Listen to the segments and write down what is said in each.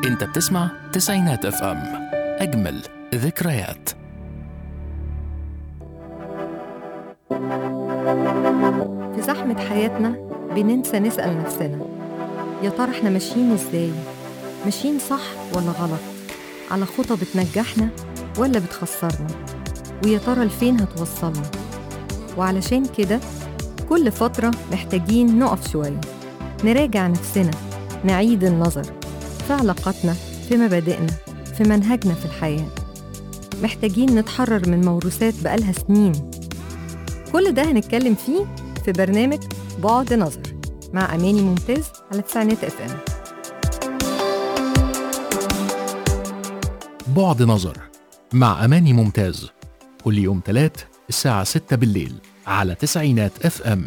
انت بتسمع تسعينات اف ام اجمل ذكريات في زحمة حياتنا بننسى نسأل نفسنا يا ترى احنا ماشيين ازاي؟ ماشيين صح ولا غلط؟ على خطى بتنجحنا ولا بتخسرنا؟ ويا ترى لفين هتوصلنا؟ وعلشان كده كل فترة محتاجين نقف شوية نراجع نفسنا نعيد النظر في علاقاتنا في مبادئنا في منهجنا في الحياة محتاجين نتحرر من موروثات بقالها سنين كل ده هنتكلم فيه في برنامج بعد نظر مع أماني ممتاز على تسعينات اف ام بعد نظر مع أماني ممتاز كل يوم تلات الساعة 6 بالليل على تسعينات اف ام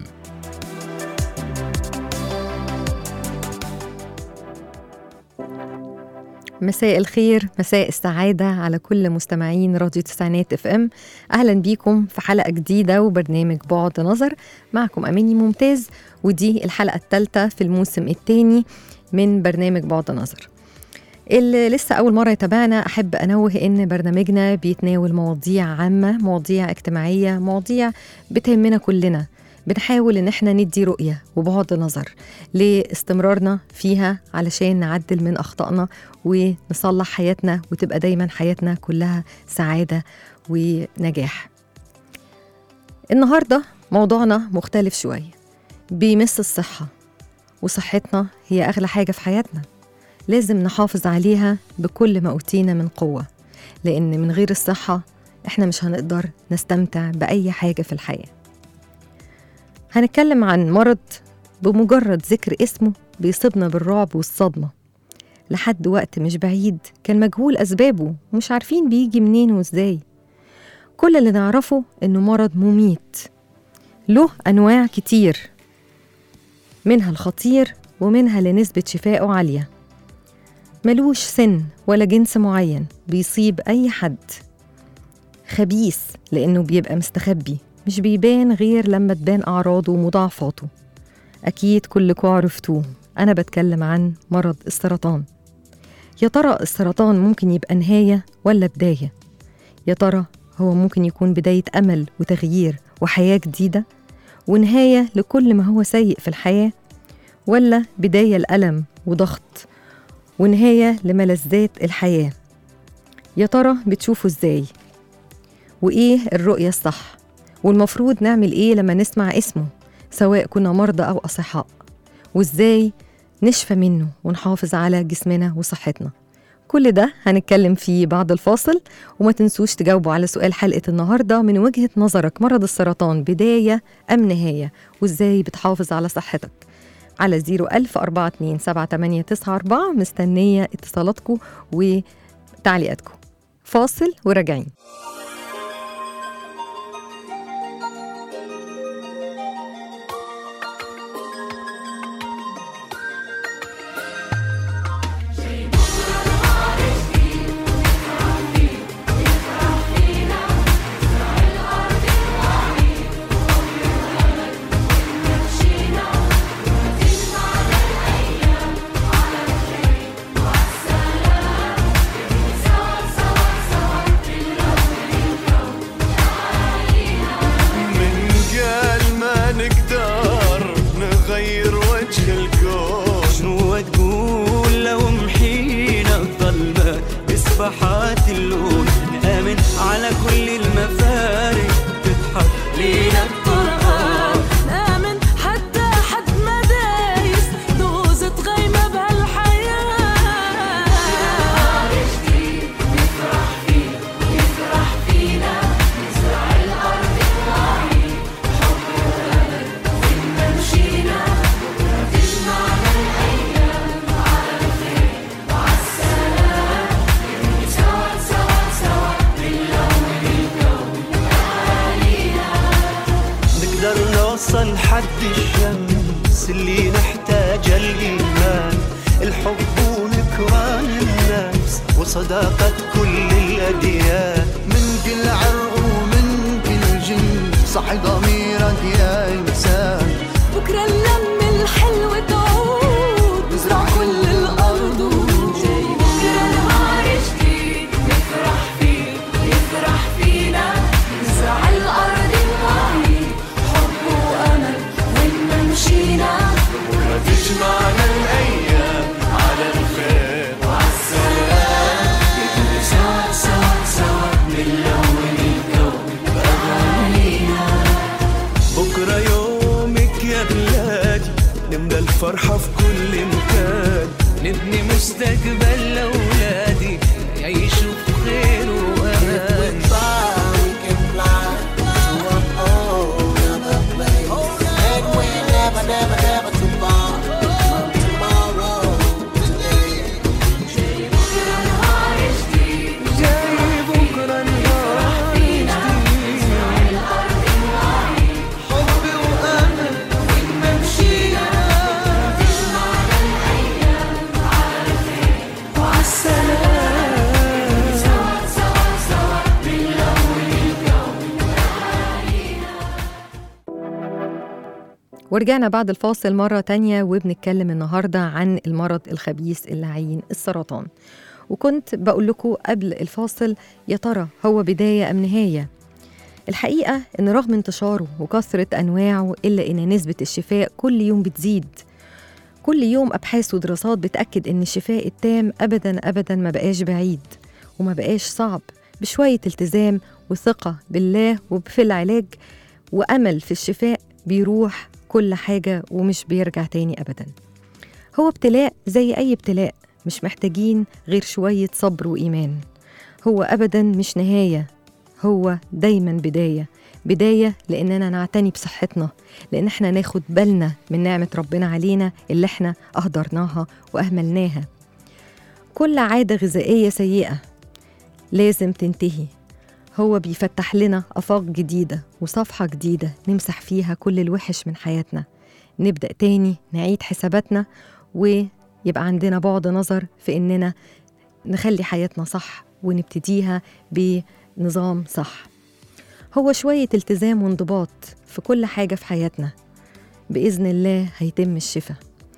مساء الخير مساء السعادة على كل مستمعين راديو تسعينات اف ام أهلا بيكم في حلقة جديدة وبرنامج بعد نظر معكم أماني ممتاز ودي الحلقة الثالثة في الموسم الثاني من برنامج بعد نظر اللي لسه أول مرة يتابعنا أحب أنوه إن برنامجنا بيتناول مواضيع عامة مواضيع اجتماعية مواضيع بتهمنا كلنا بنحاول إن احنا ندي رؤية وبعد نظر لاستمرارنا فيها علشان نعدل من أخطائنا ونصلح حياتنا وتبقى دايما حياتنا كلها سعادة ونجاح النهاردة موضوعنا مختلف شوية بيمس الصحة وصحتنا هي أغلى حاجة في حياتنا لازم نحافظ عليها بكل ما أوتينا من قوة لأن من غير الصحة إحنا مش هنقدر نستمتع بأي حاجة في الحياة هنتكلم عن مرض بمجرد ذكر اسمه بيصيبنا بالرعب والصدمة لحد وقت مش بعيد كان مجهول أسبابه ومش عارفين بيجي منين وإزاي كل اللي نعرفه إنه مرض مميت له أنواع كتير منها الخطير ومنها اللي نسبة شفائه عالية ملوش سن ولا جنس معين بيصيب أي حد خبيث لأنه بيبقى مستخبي مش بيبان غير لما تبان أعراضه ومضاعفاته أكيد كلكم عرفتوه أنا بتكلم عن مرض السرطان يا ترى السرطان ممكن يبقى نهاية ولا بداية يا ترى هو ممكن يكون بداية أمل وتغيير وحياة جديدة ونهاية لكل ما هو سيء في الحياة ولا بداية لألم وضغط ونهاية لملذات الحياة يا ترى بتشوفوا ازاي وإيه الرؤية الصح والمفروض نعمل إيه لما نسمع اسمه سواء كنا مرضى أو أصحاء وإزاي نشفى منه ونحافظ على جسمنا وصحتنا كل ده هنتكلم فيه بعد الفاصل وما تنسوش تجاوبوا على سؤال حلقة النهاردة من وجهة نظرك مرض السرطان بداية أم نهاية وإزاي بتحافظ على صحتك على 01000 42 7894 مستنية اتصالاتكم وتعليقاتكم فاصل وراجعين من قال ما نقدر نغير وجه الكون شنو تقول لو محينا الظلمة بصفحات اللون نآمن على كل المفارق تضحك لينا القرآن نآمن حتى حد ما دايس دوزة غيمة بهالحياة نقدر نوصل حد الشمس اللي نحتاج الإيمان الحب ونكران الناس وصداقة كل الأديان من كل عرق ومن كل جن صح ضميرك يا إنسان بكرة اللم الحلو تعود نزرع كل الأرض وجاي مشينا تجمعنا الأيام على الخير سوا سوا سوا بنلون الكون بأغانينا بكرة يومك يا بلادي نملى الفرحة في كل مكان نبني مستقبل لأولادي يعيشوا بخير وأمان جاي بكرة نهار جديد حب وأمل وإحنا مشينا وعالسلامة ورجعنا بعد الفاصل مرة تانية وبنتكلم النهاردة عن المرض الخبيث اللعين السرطان وكنت بقول لكم قبل الفاصل يا ترى هو بداية أم نهاية الحقيقة إن رغم انتشاره وكثرة أنواعه إلا إن نسبة الشفاء كل يوم بتزيد كل يوم أبحاث ودراسات بتأكد إن الشفاء التام أبدا أبدا ما بقاش بعيد وما بقاش صعب بشوية التزام وثقة بالله وفي العلاج وأمل في الشفاء بيروح كل حاجة ومش بيرجع تاني أبدا هو ابتلاء زي أي ابتلاء مش محتاجين غير شوية صبر وإيمان هو أبدا مش نهاية هو دايما بداية بداية لأننا نعتني بصحتنا لأن احنا ناخد بالنا من نعمة ربنا علينا اللي احنا أهدرناها وأهملناها كل عادة غذائية سيئة لازم تنتهي هو بيفتح لنا آفاق جديدة وصفحة جديدة نمسح فيها كل الوحش من حياتنا نبدأ تاني نعيد حساباتنا ويبقى عندنا بعد نظر في إننا نخلي حياتنا صح ونبتديها بنظام صح هو شوية التزام وانضباط في كل حاجة في حياتنا بإذن الله هيتم الشفاء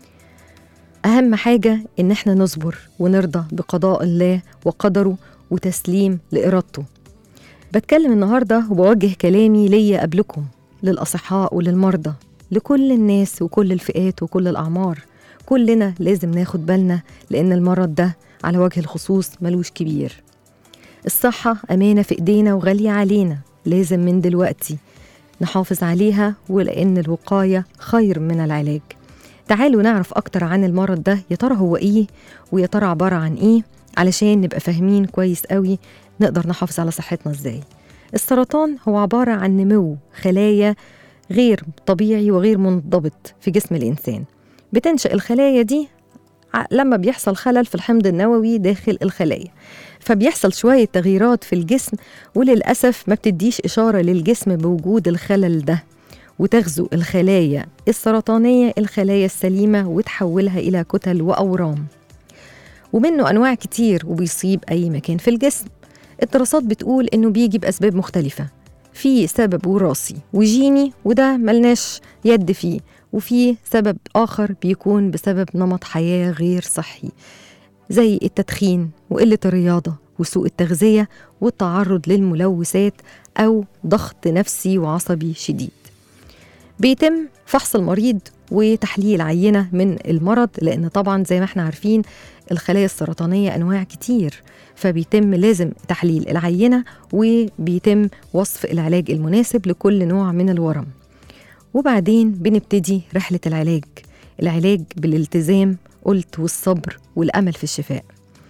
أهم حاجة إن احنا نصبر ونرضى بقضاء الله وقدره وتسليم لإرادته بتكلم النهاردة وبوجه كلامي ليا قبلكم للأصحاء وللمرضى لكل الناس وكل الفئات وكل الأعمار كلنا لازم ناخد بالنا لأن المرض ده على وجه الخصوص ملوش كبير الصحة أمانة في إيدينا وغالية علينا لازم من دلوقتي نحافظ عليها ولأن الوقاية خير من العلاج تعالوا نعرف أكتر عن المرض ده يا ترى هو إيه ويا ترى عبارة عن إيه علشان نبقى فاهمين كويس قوي نقدر نحافظ على صحتنا إزاي السرطان هو عبارة عن نمو خلايا غير طبيعي وغير منضبط في جسم الإنسان بتنشأ الخلايا دي ع- لما بيحصل خلل في الحمض النووي داخل الخلايا فبيحصل شوية تغييرات في الجسم وللأسف ما بتديش إشارة للجسم بوجود الخلل ده وتغزو الخلايا السرطانية الخلايا السليمة وتحولها إلى كتل وأورام ومنه أنواع كتير وبيصيب أي مكان في الجسم الدراسات بتقول إنه بيجي بأسباب مختلفة في سبب وراثي وجيني وده ملناش يد فيه وفي سبب آخر بيكون بسبب نمط حياة غير صحي زي التدخين وقلة الرياضة وسوء التغذية والتعرض للملوثات أو ضغط نفسي وعصبي شديد بيتم فحص المريض وتحليل عينة من المرض لأن طبعا زي ما احنا عارفين الخلايا السرطانية أنواع كتير فبيتم لازم تحليل العينة وبيتم وصف العلاج المناسب لكل نوع من الورم وبعدين بنبتدي رحلة العلاج العلاج بالالتزام قلت والصبر والأمل في الشفاء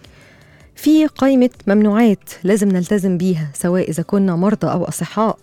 في قائمة ممنوعات لازم نلتزم بيها سواء إذا كنا مرضى أو أصحاء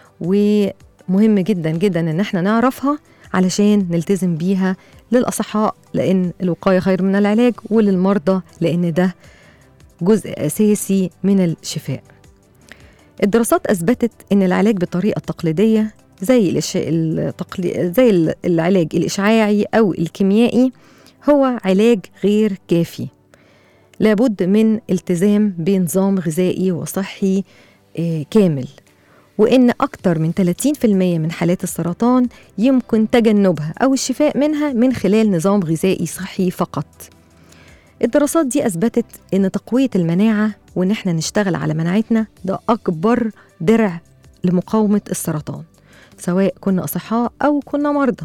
ومهم جدا جدا إن احنا نعرفها علشان نلتزم بيها للأصحاء لأن الوقاية خير من العلاج وللمرضى لأن ده جزء أساسي من الشفاء الدراسات أثبتت أن العلاج بالطريقة التقليدية زي الإش... التقلي... زي ال- العلاج الإشعاعي أو الكيميائي هو علاج غير كافي لابد من التزام بنظام غذائي وصحي آه، كامل وإن أكتر من 30% من حالات السرطان يمكن تجنبها أو الشفاء منها من خلال نظام غذائي صحي فقط الدراسات دي أثبتت إن تقوية المناعة وإن إحنا نشتغل على مناعتنا ده أكبر درع لمقاومة السرطان سواء كنا أصحاء أو كنا مرضى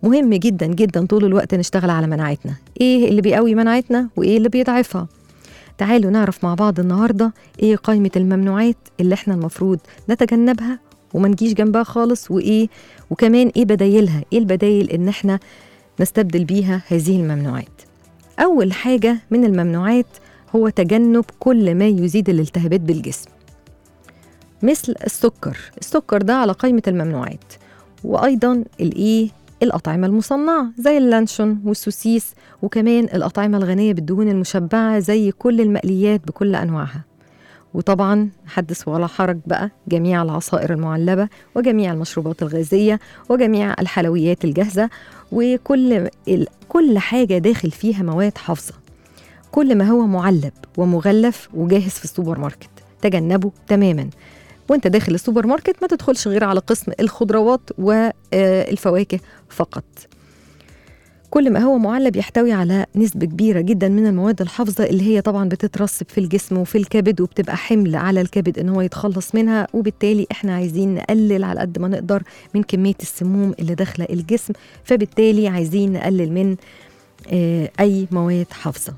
مهم جدا جدا طول الوقت نشتغل على مناعتنا ايه اللي بيقوي مناعتنا وايه اللي بيضعفها تعالوا نعرف مع بعض النهارده ايه قائمه الممنوعات اللي احنا المفروض نتجنبها وما نجيش جنبها خالص وايه وكمان ايه بدايلها ايه البدايل ان احنا نستبدل بيها هذه الممنوعات اول حاجه من الممنوعات هو تجنب كل ما يزيد الالتهابات بالجسم مثل السكر السكر ده على قائمه الممنوعات وايضا الايه الأطعمة المصنعة زي اللانشون والسوسيس وكمان الأطعمة الغنية بالدهون المشبعة زي كل المقليات بكل أنواعها وطبعا حدث ولا حرج بقى جميع العصائر المعلبة وجميع المشروبات الغازية وجميع الحلويات الجاهزة وكل ال... كل حاجة داخل فيها مواد حافظة كل ما هو معلب ومغلف وجاهز في السوبر ماركت تجنبه تماما وانت داخل السوبر ماركت ما تدخلش غير على قسم الخضروات والفواكه فقط كل ما هو معلب يحتوي على نسبة كبيرة جدا من المواد الحافظة اللي هي طبعا بتترسب في الجسم وفي الكبد وبتبقى حمل على الكبد ان هو يتخلص منها وبالتالي احنا عايزين نقلل على قد ما نقدر من كمية السموم اللي داخلة الجسم فبالتالي عايزين نقلل من آه، اي مواد حافظة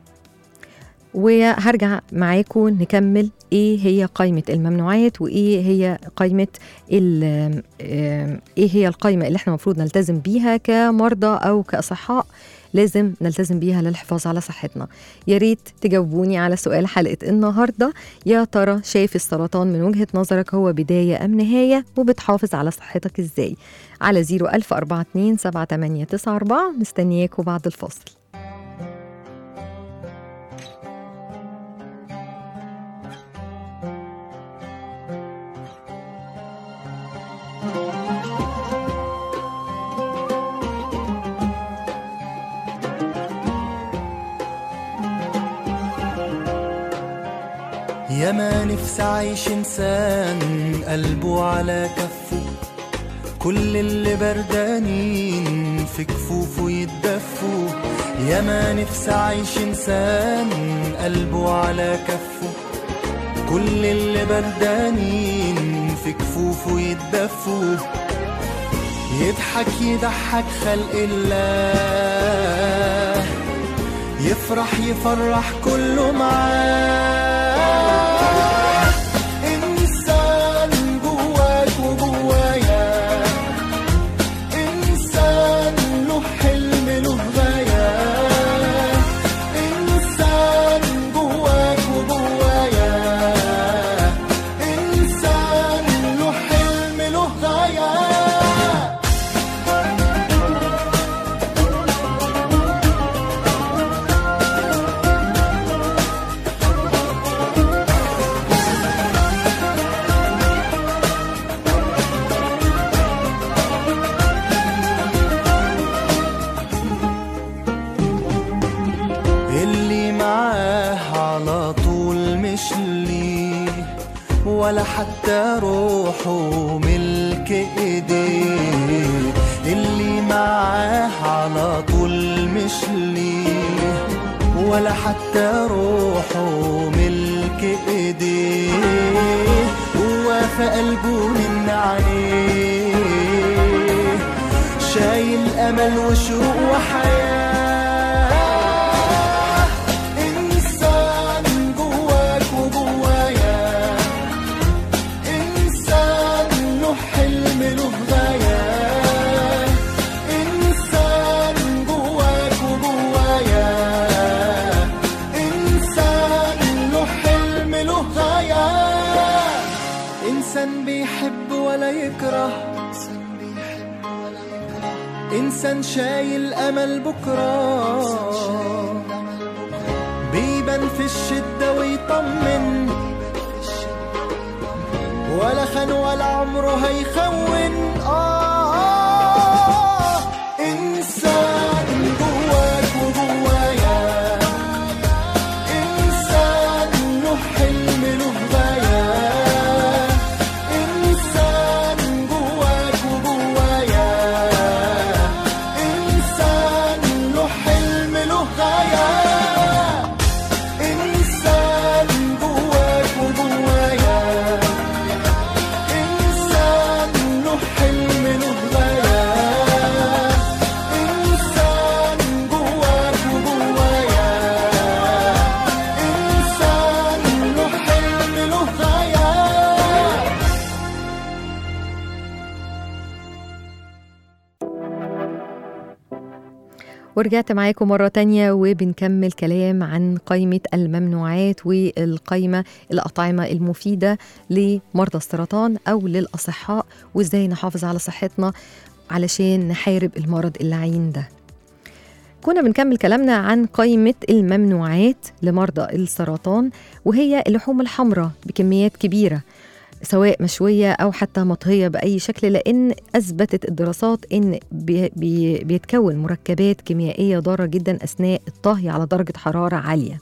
وهرجع معاكم نكمل ايه هي قائمة الممنوعات وايه هي قائمة ال- آم، ايه هي القائمة اللي احنا المفروض نلتزم بيها كمرضى او كأصحاء لازم نلتزم بيها للحفاظ على صحتنا يا ريت تجاوبوني على سؤال حلقة النهاردة يا ترى شايف السرطان من وجهة نظرك هو بداية أم نهاية وبتحافظ على صحتك إزاي على 01042 7894 مستنياكوا بعد الفاصل يا ما نفسي عايش انسان قلبه على كفه كل اللي بردانين في كفوفه يتدفوا يا ما نفسي عايش انسان قلبه على كفه كل اللي بردانين في كفوفه يتدفوا يضحك يضحك خلق الله يفرح يفرح كله معاه إنسان جواك وجوايا إنسان له حلم له غاية إنسان جواك وجوايا إنسان له حلم له غاية اللي معاه على طول مش ليه ولا حتى روحه ملك ايديه اللي معاه على طول مش ليه ولا حتى روحه ملك ايديه هو في قلبه من عليه شايل امل وشوق وحياه انسان جواك وجوايا انسان له حلم له غايه انسان جواك وجوايا انسان له حلم له غايه انسان بيحب ولا يكره إنسان شايل أمل بكرة بيبان في الشدة ويطمن ولا خان ولا عمره هيخون آه إنسان جواك وجوايا إنسان له حلم له غاية إنسان جواك وجوايا إنسان له حلم له غاية إنسان جواك وجوايا إنسان له حلم له غاية ورجعت معاكم مرة تانية وبنكمل كلام عن قائمة الممنوعات والقائمة الأطعمة المفيدة لمرضى السرطان أو للأصحاء وإزاي نحافظ على صحتنا علشان نحارب المرض اللعين ده كنا بنكمل كلامنا عن قائمة الممنوعات لمرضى السرطان وهي اللحوم الحمراء بكميات كبيرة سواء مشوية أو حتى مطهية بأي شكل لأن أثبتت الدراسات إن بي بي بيتكون مركبات كيميائية ضارة جدا أثناء الطهي على درجة حرارة عالية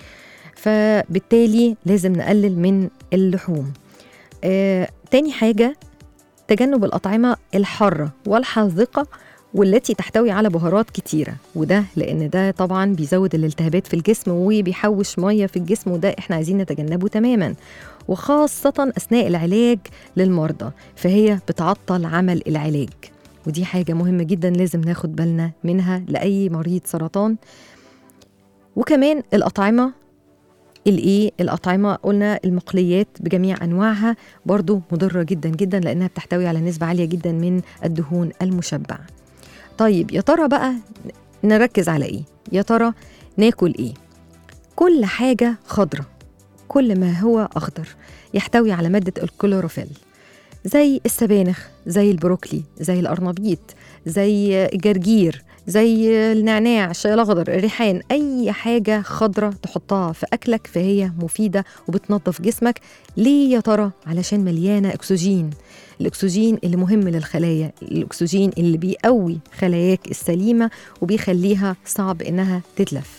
فبالتالي لازم نقلل من اللحوم آه، تاني حاجة تجنب الأطعمة الحارة والحاذقة والتي تحتوي على بهارات كتيرة وده لأن ده طبعا بيزود الالتهابات في الجسم وبيحوش مية في الجسم وده احنا عايزين نتجنبه تماما وخاصة أثناء العلاج للمرضى فهي بتعطل عمل العلاج ودي حاجة مهمة جدا لازم ناخد بالنا منها لأي مريض سرطان وكمان الأطعمة الايه الأطعمة قلنا المقليات بجميع أنواعها برضو مضرة جدا جدا لأنها بتحتوي على نسبة عالية جدا من الدهون المشبعة طيب يا ترى بقى نركز على ايه يا ترى ناكل ايه كل حاجة خضرة كل ما هو أخضر يحتوي على مادة الكلوروفيل زي السبانخ زي البروكلي زي القرنبيط زي الجرجير زي النعناع الشاي الأخضر الريحان أي حاجة خضرة تحطها في أكلك فهي مفيدة وبتنظف جسمك ليه يا ترى؟ علشان مليانة أكسجين الأكسجين اللي مهم للخلايا الأكسجين اللي بيقوي خلاياك السليمة وبيخليها صعب إنها تتلف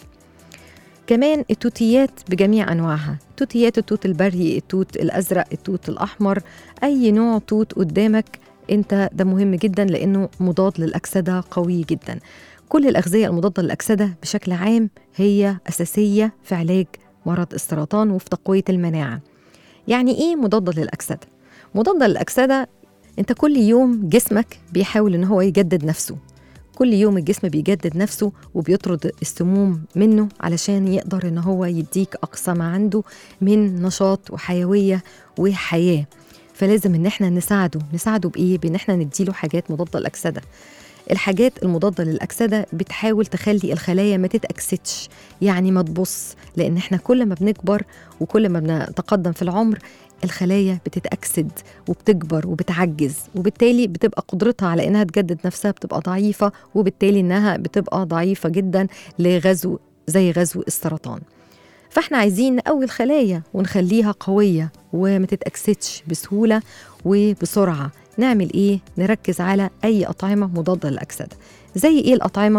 كمان التوتيات بجميع أنواعها توتيات التوت البري التوت الأزرق التوت الأحمر أي نوع توت قدامك أنت ده مهم جدا لأنه مضاد للأكسدة قوي جدا كل الأغذية المضادة للأكسدة بشكل عام هي أساسية في علاج مرض السرطان وفي تقوية المناعة يعني إيه مضادة للأكسدة؟ مضادة للأكسدة أنت كل يوم جسمك بيحاول إن هو يجدد نفسه كل يوم الجسم بيجدد نفسه وبيطرد السموم منه علشان يقدر ان هو يديك اقصى ما عنده من نشاط وحيويه وحياه فلازم ان احنا نساعده نساعده بايه بان احنا نديله حاجات مضاده للاكسده الحاجات المضاده للاكسده بتحاول تخلي الخلايا ما تتاكسدش يعني ما تبص لان احنا كل ما بنكبر وكل ما بنتقدم في العمر الخلايا بتتأكسد وبتكبر وبتعجز وبالتالي بتبقى قدرتها على إنها تجدد نفسها بتبقى ضعيفة وبالتالي إنها بتبقى ضعيفة جدا لغزو زي غزو السرطان فاحنا عايزين نقوي الخلايا ونخليها قوية وما تتأكسدش بسهولة وبسرعة نعمل إيه؟ نركز على أي أطعمة مضادة للأكسدة زي إيه الأطعمة؟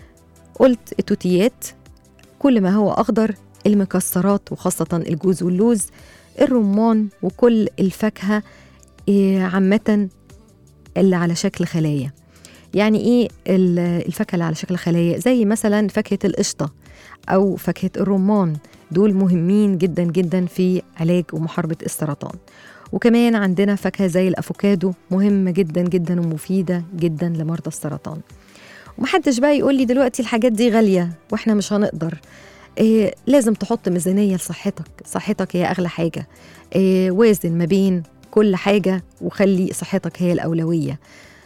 قلت التوتيات كل ما هو أخضر المكسرات وخاصة الجوز واللوز الرمان وكل الفاكهة إيه، عامة اللي على شكل خلايا يعني ايه ال- الفاكهة اللي على شكل خلايا زي مثلا فاكهة القشطة أو فاكهة الرمان دول مهمين جدا جدا في علاج ومحاربة السرطان وكمان عندنا فاكهة زي الأفوكادو مهمة جدا جدا ومفيدة جدا لمرضى السرطان ومحدش بقى يقول لي دلوقتي الحاجات دي غالية واحنا مش هنقدر إيه لازم تحط ميزانية لصحتك صحتك هي أغلى حاجة إيه وازن ما بين كل حاجة وخلي صحتك هي الأولوية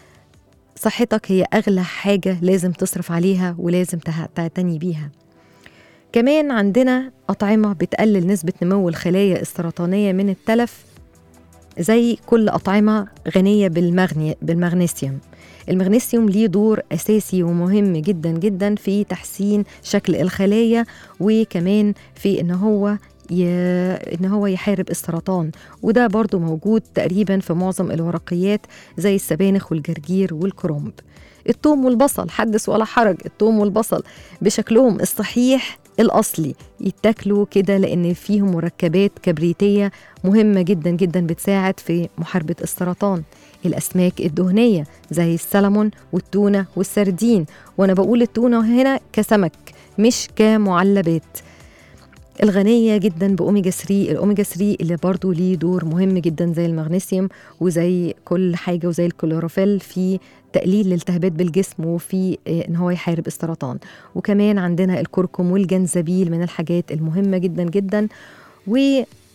صحتك هي أغلى حاجة لازم تصرف عليها ولازم ته- تعتني بيها كمان عندنا أطعمة بتقلل نسبة نمو الخلايا السرطانية من التلف زي كل أطعمة غنية بالمغني بالمغنيسيوم المغنيسيوم ليه دور أساسي ومهم جدا جدا في تحسين شكل الخلايا وكمان في إن هو ي... إن هو يحارب السرطان وده برضو موجود تقريبا في معظم الورقيات زي السبانخ والجرجير والكرنب الثوم والبصل حدث ولا حرج الثوم والبصل بشكلهم الصحيح الأصلي يتاكلوا كده لأن فيهم مركبات كبريتية مهمة جدا جدا بتساعد في محاربة السرطان الأسماك الدهنية زي السلمون والتونة والسردين وأنا بقول التونة هنا كسمك مش كمعلبات الغنية جدا بأوميجا 3 الأوميجا 3 اللي برضو ليه دور مهم جدا زي المغنيسيوم وزي كل حاجة وزي الكلوروفيل في تقليل الالتهابات بالجسم وفي آه، ان هو يحارب السرطان وكمان عندنا الكركم والجنزبيل من الحاجات المهمة جدا جدا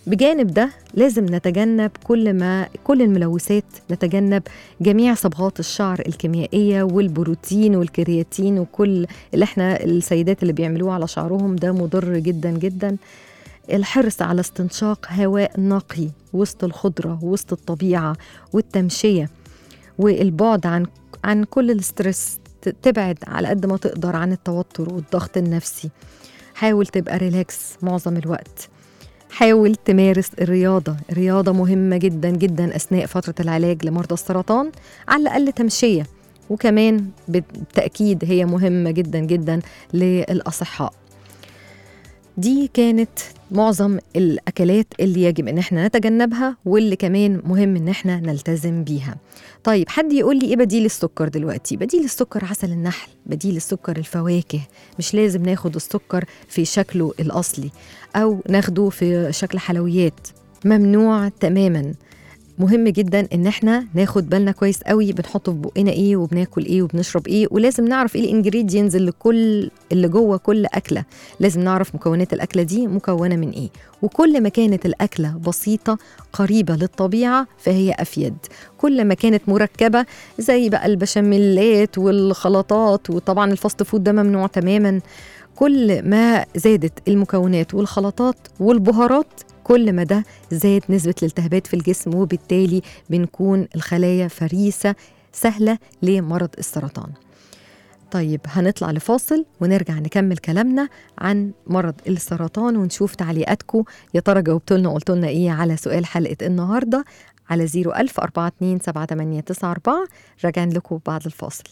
بجانب ده لازم نتجنب كل ما كل الملوثات نتجنب جميع صبغات الشعر الكيميائية والبروتين والكرياتين وكل اللي احنا السيدات اللي بيعملوه على شعرهم ده مضر جدا جدا الحرص على استنشاق هواء نقي وسط الخضرة وسط الطبيعة والتمشية والبعد عن عن كل الاسترس ت- تبعد على قد ما تقدر عن التوتر والضغط النفسي حاول تبقى ريلاكس معظم الوقت حاول تمارس الرياضة الرياضة مهمة جدا جدا أثناء فترة العلاج لمرضى السرطان على الأقل تمشية وكمان بالتأكيد هي مهمة جدا جدا للأصحاء دي كانت معظم الأكلات اللي يجب إن احنا نتجنبها واللي كمان مهم إن احنا نلتزم بيها طيب حد يقول لي إيه بديل السكر دلوقتي بديل السكر عسل النحل بديل السكر الفواكه مش لازم ناخد السكر في شكله الأصلي أو ناخده في شكل حلويات ممنوع تماما مهم جدا ان احنا ناخد بالنا كويس قوي بنحطه في بقنا ايه وبناكل ايه وبنشرب ايه ولازم نعرف ايه الانجريدينز اللي كل اللي جوه كل اكله لازم نعرف مكونات الاكله دي مكونه من ايه وكل ما كانت الاكله بسيطه قريبه للطبيعه فهي افيد كل ما كانت مركبه زي بقى البشاميلات والخلطات وطبعا الفاست فود ده ممنوع تماما كل ما زادت المكونات والخلطات والبهارات كل ما ده زاد نسبة الالتهابات في الجسم وبالتالي بنكون الخلايا فريسة سهلة لمرض السرطان طيب هنطلع لفاصل ونرجع نكمل كلامنا عن مرض السرطان ونشوف تعليقاتكم يا ترى جاوبتوا لنا قلتوا لنا ايه على سؤال حلقة النهاردة على 01000 42 7894 راجعين لكم بعد الفاصل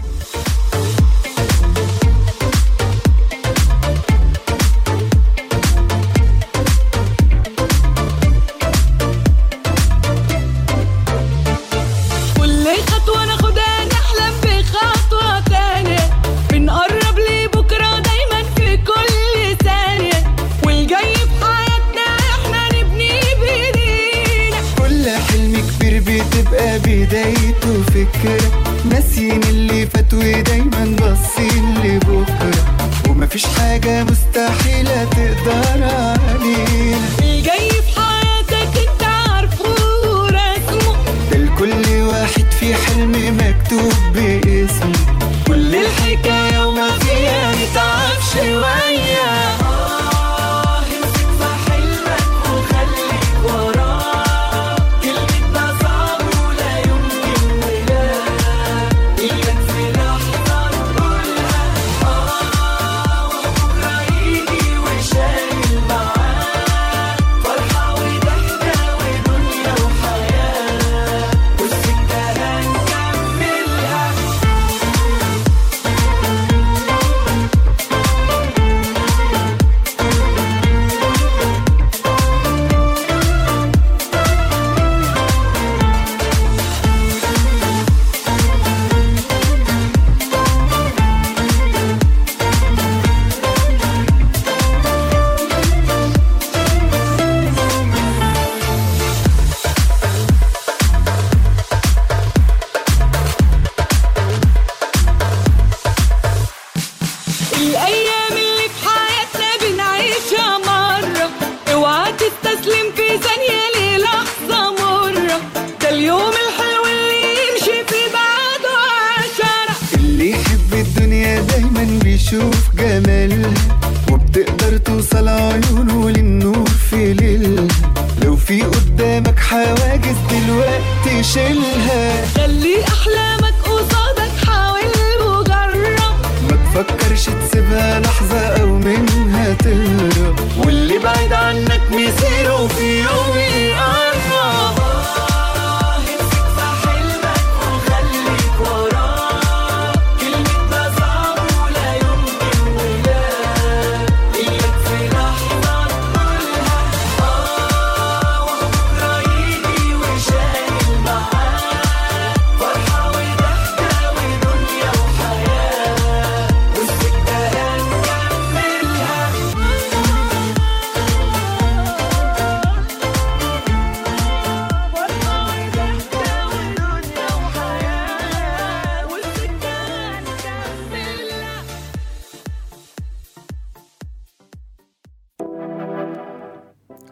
كل خطوة ناخدها نحلم بخطوة تانية بنقرب لبكرة دايما في كل ثانية والجاي في حياتنا احنا نبني بايدينا كل حلم كبير بتبقى بدايته فكرة ناسيين اللي فات ودايما باصين لبكرة ومفيش حاجة مستحيلة تقدر علينا الجاي في حياتك انت عارفه ورسمه ده لكل واحد في حلم مكتوب باسمه كل الحكاية وما فيها نتعب شوية آه امسك في حلمك وخليك وراه كلمة ده صعب ولا يمكن ولا إياك في لحظة نقولها آه وبكرة يجي وشايل معاه فرحة وضحكة ودنيا وحياة والسكة هنكملها الأيام اللي في حياتنا بنعيشها مرة اوعى تستسلم في ثانية للحظة مرة ده اليوم الحلو اللي يمشي في بعده عشرة اللي يحب الدنيا دايما بيشوف جمالها وبتقدر توصل عيونه للنور في ليلها لو في قدامك حواجز دلوقتي شيلها خلي أحلامك قصادك حاول وجرب ما تفكرش تسيبها لحظة أو منها تهرب واللي بعيد عنك مسيره في يوم يقرب آه امسك في حلمك وخليك وراه كلمة ده صعب ولا يمكن ولا إياك في لحظة نقولها آه وبكرة يجي وشايل معاه فرحة وضحكة ودنيا وحياة والسكة هنكملها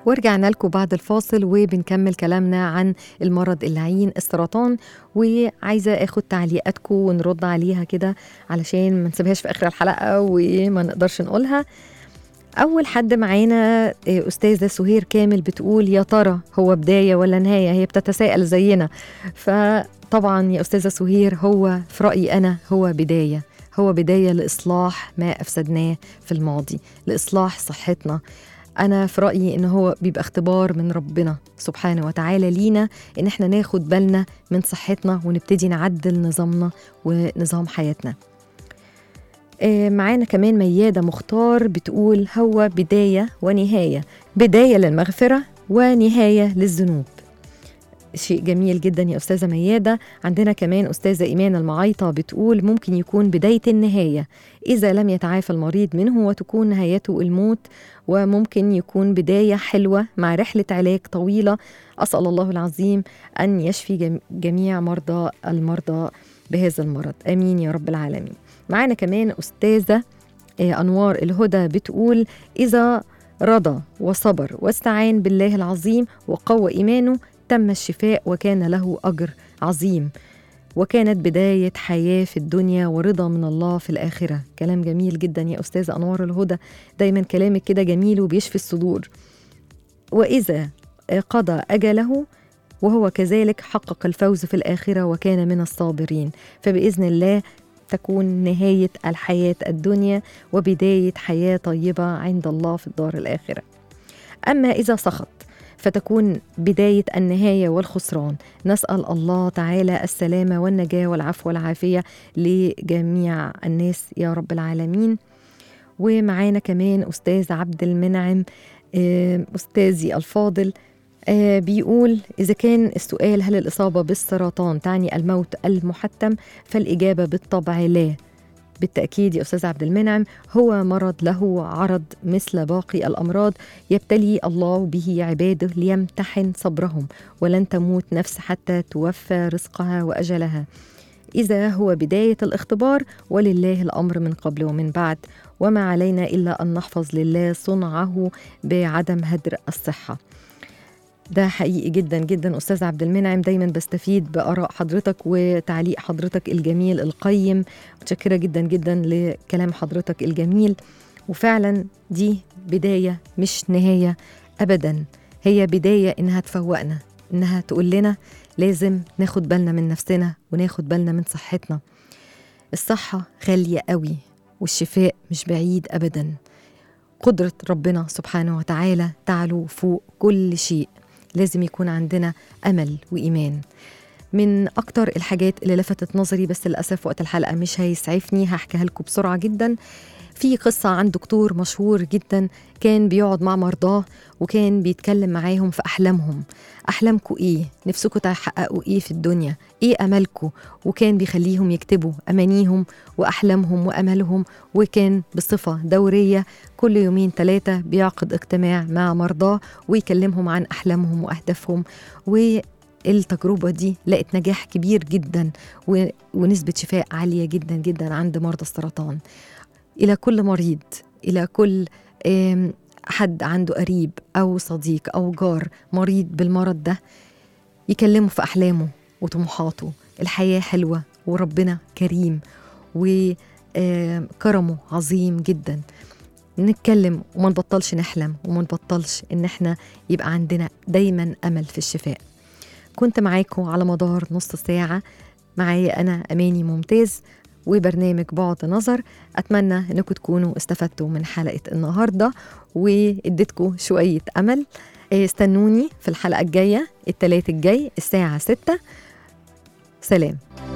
ورجعنا لكم بعد الفاصل وبنكمل كلامنا عن المرض اللعين السرطان وعايزه اخد تعليقاتكم ونرد عليها كده علشان ما نسيبهاش في اخر الحلقه وما نقدرش نقولها اول حد معانا آه، استاذه سهير كامل بتقول يا ترى هو بدايه ولا نهايه هي بتتساءل زينا فطبعا يا استاذه سهير هو في رايي انا هو بدايه هو بدايه لاصلاح ما افسدناه في الماضي لاصلاح صحتنا انا في رايي ان هو بيبقى اختبار من ربنا سبحانه وتعالى لينا ان احنا ناخد بالنا من صحتنا ونبتدي نعدل نظامنا ونظام حياتنا آه، معانا كمان ميادة مختار بتقول هو بداية ونهاية بداية للمغفرة ونهاية للذنوب شيء جميل جدا يا أستاذة ميادة عندنا كمان أستاذة إيمان المعيطة بتقول ممكن يكون بداية النهاية إذا لم يتعافى المريض منه وتكون نهايته الموت وممكن يكون بداية حلوة مع رحلة علاج طويلة أسأل الله العظيم أن يشفي جم- جميع مرضى المرضى بهذا المرض آمين يا رب العالمين معانا كمان أستاذة آه، أنوار الهدى بتقول إذا رضى وصبر واستعان بالله العظيم وقوى إيمانه تم الشفاء وكان له أجر عظيم وكانت بداية حياة في الدنيا ورضا من الله في الآخرة كلام جميل جدا يا أستاذة أنوار الهدى دايما كلامك كده جميل وبيشفي الصدور وإذا قضى أجله وهو كذلك حقق الفوز في الآخرة وكان من الصابرين فبإذن الله تكون نهاية الحياة الدنيا وبداية حياة طيبة عند الله في الدار الآخرة أما إذا سخط فتكون بداية النهاية والخسران نسأل الله تعالى السلامة والنجاة والعفو والعافية لجميع الناس يا رب العالمين ومعانا كمان أستاذ عبد المنعم آه، أستاذي الفاضل آه، بيقول إذا كان السؤال هل الإصابة بالسرطان تعني الموت المحتم فالإجابة بالطبع لا بالتأكيد يا أستاذ عبد المنعم هو مرض له عرض مثل باقي الأمراض يبتلي الله به عباده ليمتحن صبرهم ولن تموت نفس حتى توفى رزقها وأجلها إذا هو بداية الاختبار ولله الأمر من قبل ومن بعد وما علينا إلا أن نحفظ لله صنعه بعدم هدر الصحة ده حقيقي جدا جدا استاذ عبد المنعم دايما بستفيد باراء حضرتك وتعليق حضرتك الجميل القيم متشكره جدا جدا لكلام حضرتك الجميل وفعلا دي بدايه مش نهايه ابدا هي بدايه انها تفوقنا انها تقول لنا لازم ناخد بالنا من نفسنا وناخد بالنا من صحتنا الصحه غاليه قوي والشفاء مش بعيد ابدا قدره ربنا سبحانه وتعالى تعلو فوق كل شيء لازم يكون عندنا امل وايمان من اكتر الحاجات اللي لفتت نظري بس للاسف وقت الحلقه مش هيسعفني هحكيها لكم بسرعه جدا في قصة عن دكتور مشهور جدا كان بيقعد مع مرضاه وكان بيتكلم معاهم في أحلامهم أحلامكم إيه؟ نفسكم تحققوا إيه في الدنيا؟ إيه أملكم؟ وكان بيخليهم يكتبوا أمانيهم وأحلامهم وأملهم وكان بصفة دورية كل يومين ثلاثة بيعقد اجتماع مع مرضاه ويكلمهم عن أحلامهم وأهدافهم والتجربة دي لقت نجاح كبير جدا و- ونسبة شفاء عالية جدا جدا عند مرضى السرطان إلى كل مريض إلى كل آم، حد عنده قريب أو صديق أو جار مريض بالمرض ده يكلمه في أحلامه وطموحاته الحياة حلوة وربنا كريم وكرمه عظيم جدا نتكلم وما نبطلش نحلم وما نبطلش ان احنا يبقى عندنا دايما امل في الشفاء كنت معاكم على مدار نص ساعة معايا أنا أماني ممتاز وبرنامج بعد نظر أتمنى أنكم تكونوا استفدتوا من حلقة النهاردة واديتكم شوية أمل إيه، استنوني في الحلقة الجاية التلات الجاي الساعة ستة سلام